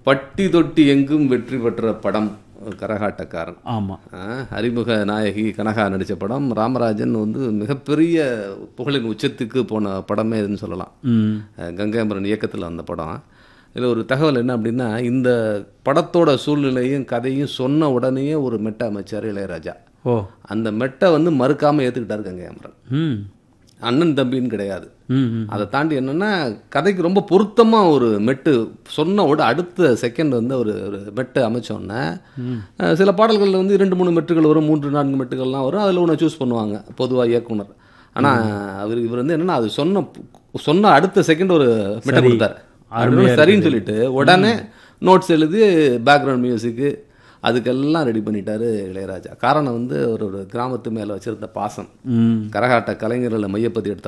பட்டி தொட்டி எங்கும் வெற்றி பெற்ற படம் கரகாட்டக்காரன் ஆமாம் ஆ, அறிமுக நாயகி கனகா நடித்த படம் ராமராஜன் வந்து மிகப்பெரிய புகழின் உச்சத்துக்கு போன படமே இதுன்னு சொல்லலாம் ம் அஹ் கங்கைமரன் இயக்கத்தில் வந்த படம் இதில் ஒரு தகவல் என்ன அப்படின்னா இந்த படத்தோட சூழ்நிலையும் கதையும் சொன்ன உடனேயே ஒரு மெட்டை அமைச்சார் இளையராஜா ஓ அந்த மெட்டை வந்து மறுக்காமல் ஏற்றுக்கிட்டார் கங்கைமரன் ம் அண்ணன் தம்பின்னு கிடையாது ம் ம் அதை தாண்டி என்னன்னா கதைக்கு ரொம்ப பொருத்தமாக ஒரு மெட்டு சொன்ன உட அடுத்த செகண்ட் வந்து ஒரு ஒரு மெட்டு அமைச்சோன்னே அஹ், சில பாடல்களில் வந்து இரண்டு மூணு மெட்டுகள் வரும் மூன்று நான்கு மெட்டுகள்லாம் வரும் அதில் ஒன்று சூஸ் பண்ணுவாங்க பொதுவாக இயக்குனர் ஆனால் அவர் இவர் வந்து என்னன்னா அது சொன்ன சொன்ன அடுத்த செகண்ட் ஒரு மெட்டை கொடுத்தாரு அப்படின்னு சரின்னு சொல்லிட்டு உடனே நோட்ஸ் எழுதி பேக்ரவுண்ட் மியூசிக்கு அதுக்கெல்லாம் ரெடி பண்ணிட்டாரு இளையராஜா காரணம் வந்து ஒரு ஒரு கிராமத்து மேலே வச்சிருந்த பாசம் ம் கரகாட்ட கலைஞர்களை மையப்படுத்தி எடுத்த